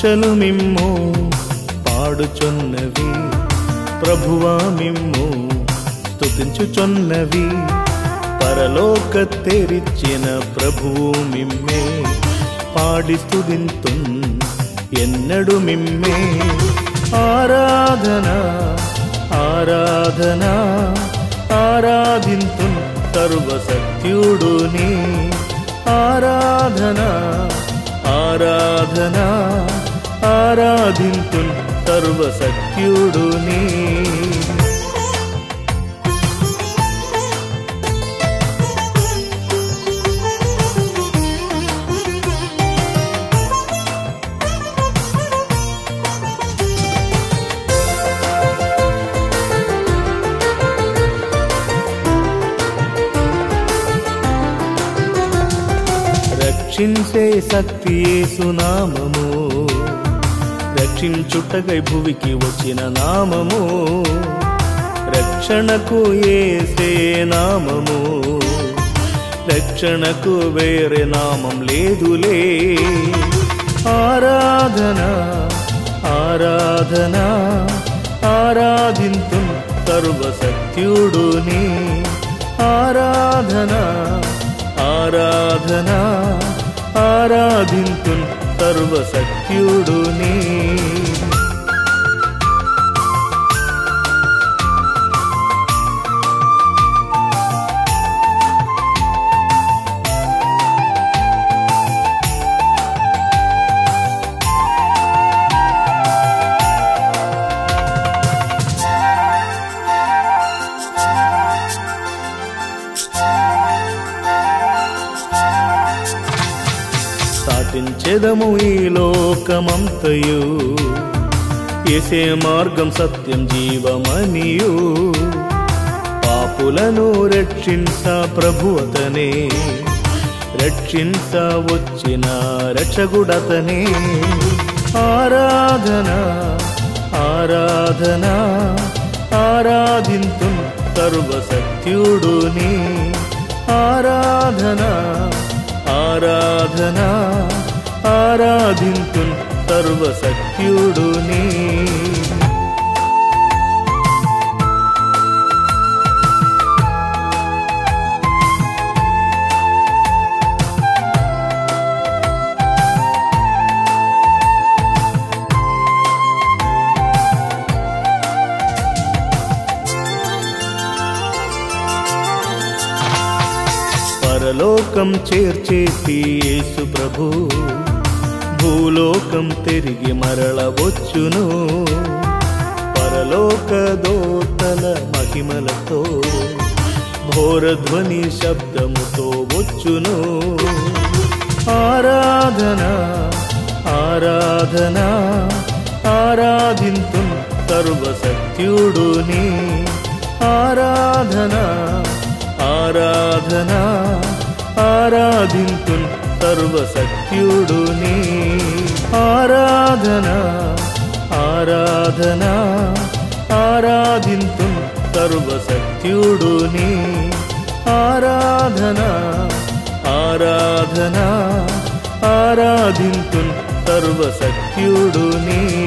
భాషలు మిమ్ము పాడుచున్నవి ప్రభువా మిమ్ము స్తుతించుచున్నవి పరలోక తెరిచిన ప్రభువు మిమ్మే పాడి స్తుతింతున్ ఎన్నడు మిమ్మే ఆరాధన ఆరాధన ఆరాధింతున్ సర్వసత్యుడుని ఆరాధన ఆరాధన ఆరాధింతున్ సర్వసత్యుడుని రక్షించే శక్తి సునామము రక్షించుటకై భువికి వచ్చిన నామము రక్షణకు ఏసే నామము రక్షణకు వేరే నామం లేదులే ఆరాధన ఆరాధన ఆరాధింతు సర్వసత్యుడుని ఆరాధన ఆరాధన ఆరాధింతు సర్వసత్యుడుని సాటించెదము ఈ లోకమంతయు ఎసే మార్గం సత్యం జీవమనియు పాపులను రక్షించ ప్రభువతనే రక్షించ వచ్చిన రక్షగుడతనే ఆరాధన ఆరాధన ఆరాధింతు సర్వసత్యుడుని ఆరాధన ఆరాధన ఆరాధింతు సర్వసత్యుడుని పరలోకం చేర్చేసి యేసు ప్రభు భూలోకం తిరిగి మరలవచ్చును పరలోక దోతల మహిమలతో ఘోరధ్వని శబ్దముతో వచ్చును ఆరాధన ఆరాధన ఆరాధింతు సర్వసత్యుడుని ఆరాధన ఆరాధన ఆరాధింతు సర్వసత్యుడుని ఆరాధన ఆరాధన ఆరాధింతు సర్వసత్యుడుని ఆరాధన ఆరాధన ఆరాధింతు సర్వసత్యుడుని